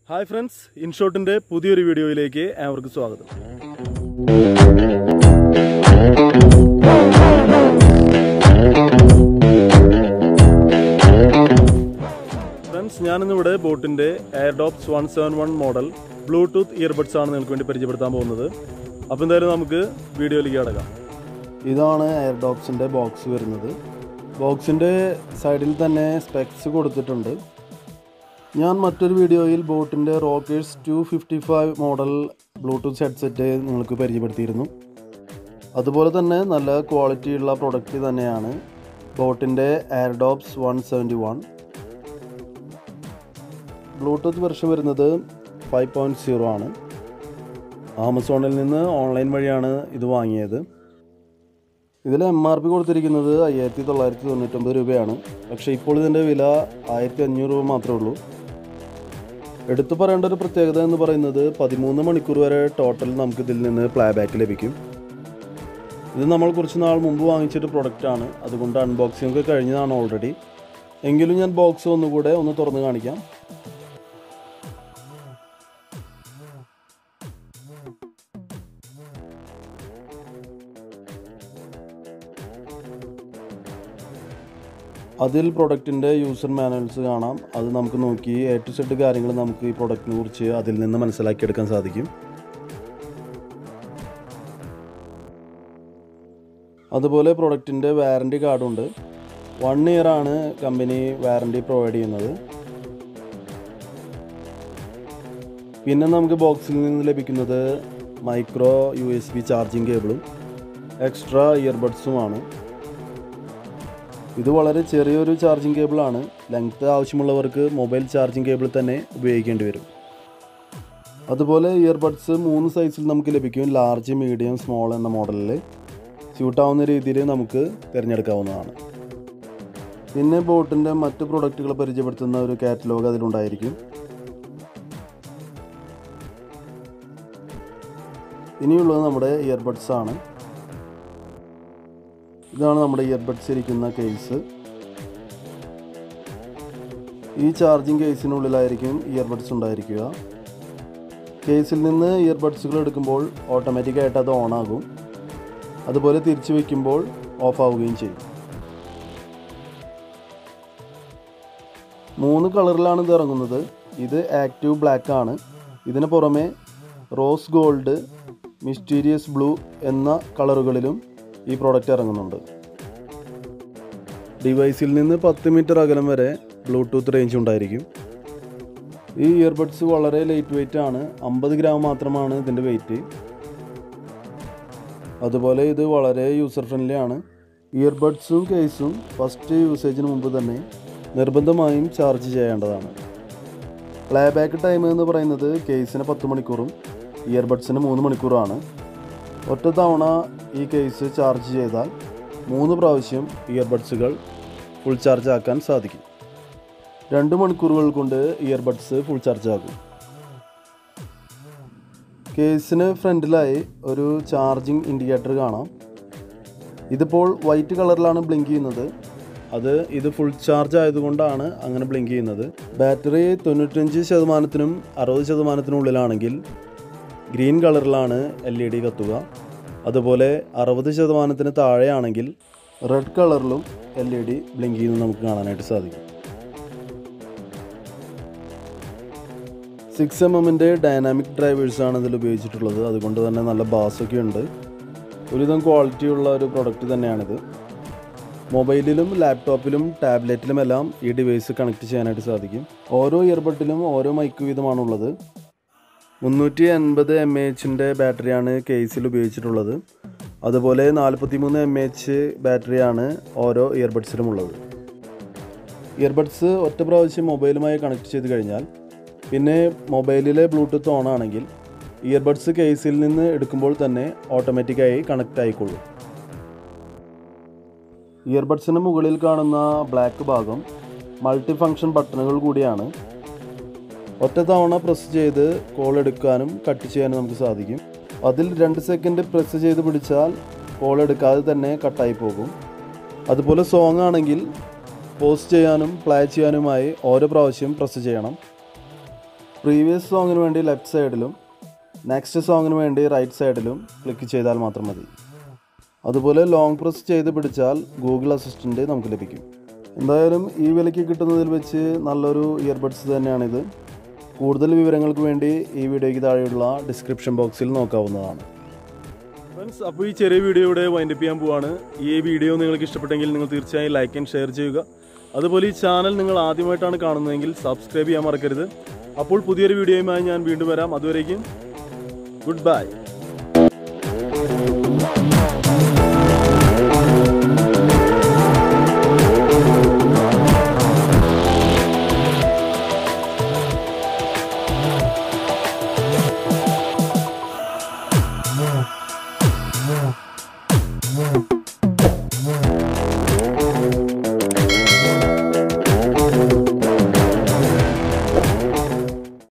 hi friends ഇൻഷോട്ടിന്റെ പുതിയൊരു വീഡിയോയിലേക്ക് ഏവർക്കും സ്വാഗതം ഫ്രണ്ട്സ് ഞാനിന്നിവിടെ ബോട്ടിന്റെ Airdopes one seven one model Bluetooth earbuds ആണ് നിങ്ങൾക്ക് വേണ്ടി പരിചയപ്പെടുത്താൻ പോകുന്നത് അപ്പോൾ എന്തായാലും നമുക്ക് വീഡിയോയിലേക്ക് കിടക്കാം ഇതാണ് എയർഡോപ്സിന്റെ ബോക്സ് വരുന്നത് ബോക്സിന്റെ സൈഡിൽ തന്നെ സ്പെക്സ് കൊടുത്തിട്ടുണ്ട് ഞാൻ മറ്റൊരു വീഡിയോയിൽ ബോട്ടിൻ്റെ Rockerz two fifty five model Bluetooth headset നിങ്ങൾക്ക് പരിചയപ്പെടുത്തിയിരുന്നു അതുപോലെ തന്നെ നല്ല ക്വാളിറ്റിയുള്ള പ്രൊഡക്റ്റ് തന്നെയാണ് ബോട്ടിൻ്റെ Airdopes one seventy one Bluetooth version വരുന്നത് ഫൈവ് പോയിൻറ്റ് സീറോ ആണ് ആമസോണിൽ നിന്ന് ഓൺലൈൻ വഴിയാണ് ഇത് വാങ്ങിയത് ഇതിൽ എം ആർ പി കൊടുത്തിരിക്കുന്നത് അയ്യായിരത്തി തൊള്ളായിരത്തി തൊണ്ണൂറ്റൊമ്പത് രൂപയാണ് പക്ഷേ ഇപ്പോൾ ഇതിൻ്റെ വില ആയിരത്തി അഞ്ഞൂറ് രൂപ മാത്രമേ ഉള്ളൂ എടുത്തു പറയേണ്ട ഒരു പ്രത്യേകത എന്ന് പറയുന്നത് പതിമൂന്ന് മണിക്കൂർ വരെ ടോട്ടൽ നമുക്ക് ഇതിൽ നിന്ന് പ്ലേ ബാക്ക് ലഭിക്കും ഇത് നമ്മൾ കുറച്ച് നാൾ മുമ്പ് വാങ്ങിച്ചൊരു പ്രൊഡക്റ്റാണ് അതുകൊണ്ട് അൺബോക്സിംഗ് ഒക്കെ കഴിഞ്ഞതാണ് ഓൾറെഡി എങ്കിലും ഞാൻ ബോക്സ് ഒന്നുകൂടെ ഒന്ന് തുറന്ന് കാണിക്കാം അതിൽ പ്രൊഡക്റ്റിൻ്റെ യൂസർ മാനുവൽസ് കാണാം അത് നമുക്ക് നോക്കി എ ടു സെഡ് കാര്യങ്ങൾ നമുക്ക് ഈ പ്രൊഡക്റ്റിനെ കുറിച്ച് അതിൽ നിന്ന് മനസ്സിലാക്കിയെടുക്കാൻ സാധിക്കും അതുപോലെ പ്രൊഡക്റ്റിൻ്റെ വാറൻറ്റി കാർഡുണ്ട് വൺ ഇയർ ആണ് കമ്പനി വാറൻറ്റി പ്രൊവൈഡ് ചെയ്യുന്നത് പിന്നെ നമുക്ക് ബോക്സിൽ നിന്ന് ലഭിക്കുന്നത് micro U S B charging കേബിളും എക്സ്ട്രാ ഇയർബഡ്സുമാണ് ഇത് വളരെ ചെറിയൊരു ചാർജിങ് കേബിളാണ് ലെങ്ത് ആവശ്യമുള്ളവർക്ക് മൊബൈൽ ചാർജിങ് കേബിൾ തന്നെ ഉപയോഗിക്കേണ്ടി വരും അതുപോലെ ഇയർബഡ്സ് മൂന്ന് സൈസിൽ നമുക്ക് ലഭിക്കും ലാർജ് മീഡിയം സ്മോൾ എന്ന മോഡലിൽ സ്യൂട്ടാവുന്ന രീതിയിൽ നമുക്ക് തിരഞ്ഞെടുക്കാവുന്നതാണ് പിന്നെ ബോട്ടിൻ്റെ മറ്റ് പ്രൊഡക്റ്റുകൾ പരിചയപ്പെടുത്തുന്ന ഒരു കാറ്റലോഗ് അതിലുണ്ടായിരിക്കും ഇനിയുള്ളത് നമ്മുടെ ഇയർബഡ്സ് ആണ് ഇതാണ് നമ്മുടെ ഇയർബഡ്സ് ഇരിക്കുന്ന കേസ് ഈ ചാർജിങ് കേസിനുള്ളിലായിരിക്കും ഇയർബഡ്സ് ഉണ്ടായിരിക്കുക കേസിൽ നിന്ന് ഇയർബഡ്സുകൾ എടുക്കുമ്പോൾ ഓട്ടോമാറ്റിക്കായിട്ട് അത് ഓൺ ആകും അതുപോലെ തിരിച്ചു വയ്ക്കുമ്പോൾ ഓഫ് ആവുകയും ചെയ്യും മൂന്ന് കളറിലാണ് ഇത് ഇറങ്ങുന്നത് ഇത് ആക്റ്റീവ് ബ്ലാക്ക് ആണ് ഇതിന് പുറമെ റോസ് ഗോൾഡ് മിസ്റ്റീരിയസ് ബ്ലൂ എന്ന കളറുകളിലും ഈ പ്രോഡക്റ്റ് ഇറങ്ങുന്നുണ്ട് ഡിവൈസിൽ നിന്ന് പത്ത് മീറ്റർ അകലം വരെ ബ്ലൂടൂത്ത് റേഞ്ച് ഉണ്ടായിരിക്കും ഈ ഇയർബഡ്സ് വളരെ ലൈറ്റ് വെയിറ്റ് ആണ് അമ്പത് ഗ്രാം മാത്രമാണ് ഇതിൻ്റെ വെയിറ്റ് അതുപോലെ ഇത് വളരെ യൂസർ ഫ്രണ്ട്ലി ആണ് ഇയർബഡ്സും കേസും ഫസ്റ്റ് യൂസേജിന് മുമ്പ് തന്നെ നിർബന്ധമായും ചാർജ് ചെയ്യേണ്ടതാണ് പ്ലേ ബാക്ക് ടൈം എന്ന് പറയുന്നത് കേസിന് പത്ത് മണിക്കൂറും ഇയർബഡ്സിന് മൂന്ന് മണിക്കൂറുമാണ് ഒറ്റ തവണ ഈ കേസ് ചാർജ് ചെയ്താൽ മൂന്ന് പ്രാവശ്യം ഇയർബഡ്സുകൾ ഫുൾ ചാർജ് ആക്കാൻ സാധിക്കും രണ്ട് മണിക്കൂറുകൾ കൊണ്ട് ഇയർബഡ്സ് ഫുൾ ചാർജ് ആകും കേസിന് ഫ്രണ്ടിലായി ഒരു ചാർജിങ് ഇൻഡിക്കേറ്റർ കാണാം ഇതിപ്പോൾ വൈറ്റ് കളറിലാണ് ബ്ലിങ്ക് ചെയ്യുന്നത് അത് ഇത് ഫുൾ ചാർജ് ആയതുകൊണ്ടാണ് അങ്ങനെ ബ്ലിങ്ക് ചെയ്യുന്നത് ബാറ്ററി തൊണ്ണൂറ്റഞ്ച് ശതമാനത്തിനും അറുപത് ശതമാനത്തിനും ഉള്ളിലാണെങ്കിൽ ഗ്രീൻ കളറിലാണ് എൽ ഇ ഡി കത്തുക അതുപോലെ അറുപത് ശതമാനത്തിന് താഴെയാണെങ്കിൽ റെഡ് കളറിലും എൽ ഇ ഡി ബ്ലിങ്ക് ചെയ്യുന്നത് നമുക്ക് കാണാനായിട്ട് സാധിക്കും സിക്സ് എം എമ്മിൻ്റെ ഡൈനാമിക് ഡ്രൈവേഴ്സാണ് ഇതിൽ ഉപയോഗിച്ചിട്ടുള്ളത് അതുകൊണ്ട് തന്നെ നല്ല ബാസൊക്കെ ഉണ്ട് ഒരുവിധം ക്വാളിറ്റിയുള്ള ഒരു പ്രൊഡക്റ്റ് തന്നെയാണിത് മൊബൈലിലും ലാപ്ടോപ്പിലും ടാബ്ലറ്റിലുമെല്ലാം ഈ ഡിവൈസ് കണക്ട് ചെയ്യാനായിട്ട് സാധിക്കും ഓരോ ഇയർബഡിലും ഓരോ മൈക്ക് വീതമാണുള്ളത് മുന്നൂറ്റി അൻപത് എം എച്ചിൻ്റെ ബാറ്ററിയാണ് കേസിൽ ഉപയോഗിച്ചിട്ടുള്ളത് അതുപോലെ നാൽപ്പത്തി മൂന്ന് എം എച്ച് ബാറ്ററിയാണ് ഓരോ ഇയർബഡ്സിലും ഉള്ളത് ഇയർബഡ്സ് ഒറ്റ പ്രാവശ്യം മൊബൈലുമായി കണക്ട് ചെയ്ത് കഴിഞ്ഞാൽ പിന്നെ മൊബൈലിലെ ബ്ലൂടൂത്ത് ഓൺ ആണെങ്കിൽ ഇയർബഡ്സ് കേസിൽ നിന്ന് എടുക്കുമ്പോൾ തന്നെ ഓട്ടോമാറ്റിക്കായി കണക്റ്റ് ആയിക്കൊള്ളും ഇയർബഡ്സിന് മുകളിൽ കാണുന്ന ബ്ലാക്ക് ഭാഗം മൾട്ടി ഫങ്ഷൻ ബട്ടണുകൾ കൂടിയാണ് ഒറ്റ തവണ പ്രസ് ചെയ്ത് കോൾ എടുക്കാനും കട്ട് ചെയ്യാനും നമുക്ക് സാധിക്കും അതിൽ രണ്ട് സെക്കൻഡ് പ്രസ് ചെയ്ത് പിടിച്ചാൽ കോൾ എടുക്കാതെ തന്നെ കട്ടായി പോകും അതുപോലെ സോങ് ആണെങ്കിൽ പോസ്റ്റ് ചെയ്യാനും പ്ലേ ചെയ്യാനുമായി ഓരോ പ്രാവശ്യം പ്രസ് ചെയ്യണം പ്രീവിയസ് സോങ്ങിന് വേണ്ടി ലെഫ്റ്റ് സൈഡിലും നെക്സ്റ്റ് സോങ്ങിന് വേണ്ടി റൈറ്റ് സൈഡിലും ക്ലിക്ക് ചെയ്താൽ മാത്രം മതി അതുപോലെ ലോങ് പ്രസ് ചെയ്ത് പിടിച്ചാൽ ഗൂഗിൾ അസിസ്റ്റൻ്റ് നമുക്ക് ലഭിക്കും എന്തായാലും ഈ വിലയ്ക്ക് കിട്ടുന്നതിൽ വെച്ച് നല്ലൊരു ഇയർബഡ്സ് തന്നെയാണിത് കൂടുതൽ വിവരങ്ങൾക്ക് വേണ്ടി ഈ വീഡിയോയ്ക്ക് താഴെയുള്ള ഡിസ്ക്രിപ്ഷൻ ബോക്സിൽ നോക്കാവുന്നതാണ് ഫ്രണ്ട്സ് അപ്പോൾ ഈ ചെറിയ വീഡിയോ ഇവിടെ വൈൻഡപ്പ് ചെയ്യാൻ പോവാണ് ഈ വീഡിയോ നിങ്ങൾക്ക് ഇഷ്ടപ്പെട്ടെങ്കിൽ നിങ്ങൾ തീർച്ചയായും ലൈക്ക് ആൻഡ് ഷെയർ ചെയ്യുക അതുപോലെ ഈ ചാനൽ നിങ്ങൾ ആദ്യമായിട്ടാണ് കാണുന്നതെങ്കിൽ സബ്സ്ക്രൈബ് ചെയ്യാൻ മറക്കരുത് അപ്പോൾ പുതിയൊരു വീഡിയോയുമായി ഞാൻ വീണ്ടും വരാം അതുവരേക്കും ഗുഡ് ബൈ